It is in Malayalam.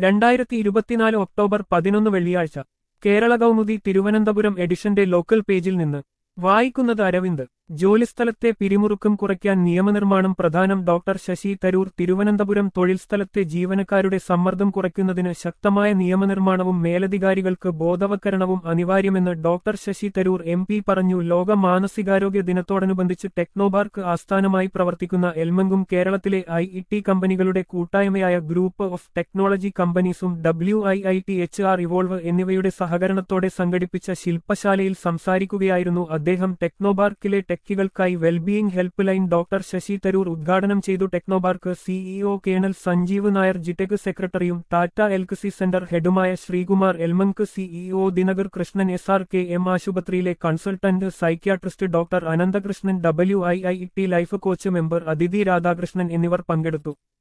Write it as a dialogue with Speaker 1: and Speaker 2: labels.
Speaker 1: രണ്ടായിരത്തി ഇരുപത്തിനാല് ഒക്ടോബർ പതിനൊന്ന് വെള്ളിയാഴ്ച കേരള കൗമുദി തിരുവനന്തപുരം എഡിഷന്റെ ലോക്കൽ പേജിൽ നിന്ന് വായിക്കുന്നത് അരവിന്ദ് ജോലിസ്ഥലത്തെ പിരിമുറുക്കം കുറയ്ക്കാൻ നിയമനിർമ്മാണം പ്രധാനം ഡോക്ടർ ശശി തരൂർ തിരുവനന്തപുരം തൊഴിൽ സ്ഥലത്തെ ജീവനക്കാരുടെ സമ്മർദ്ദം കുറയ്ക്കുന്നതിന് ശക്തമായ നിയമനിർമ്മാണവും മേലധികാരികൾക്ക് ബോധവൽക്കരണവും അനിവാര്യമെന്ന് doctor Shashi Tharoor M P പറഞ്ഞു ലോക മാനസികാരോഗ്യ ദിനത്തോടനുബന്ധിച്ച് ടെക്നോപാർക്ക് ആസ്ഥാനമായി പ്രവർത്തിക്കുന്ന എൽമങ്കും കേരളത്തിലെ ഐ ഇ ടി കമ്പനികളുടെ കൂട്ടായ്മയായ ഗ്രൂപ്പ് ഓഫ് ടെക്നോളജി കമ്പനീസും W I I T H R evolve എന്നിവയുടെ സഹകരണത്തോടെ സംഘടിപ്പിച്ച ശില്പശാലയിൽ സംസാരിക്കുകയായിരുന്നു അദ്ദേഹം ടെക്നോപാർക്കിലെ ടെക്കികൾക്കായി wellbeing help line doctor Shashi Tharoor ഉദ്ഘാടനം ചെയ്തു ടെക്നോപാർക്ക് സിഇഒ കേണൽ സഞ്ജീവ് നായർ ജിടെക് സെക്രട്ടറിയും ടാറ്റ എൽക്സി സെന്റർ ഹെഡുമായ ശ്രീകുമാർ എൽമങ്ക് CEO Dinakar Krishnan S R K M ആശുപത്രിയിലെ consultant psychiatrist doctor Ananthakrishnan W I I T life coach member Athidhi Radhakrishnan എന്നിവർ പങ്കെടുത്തു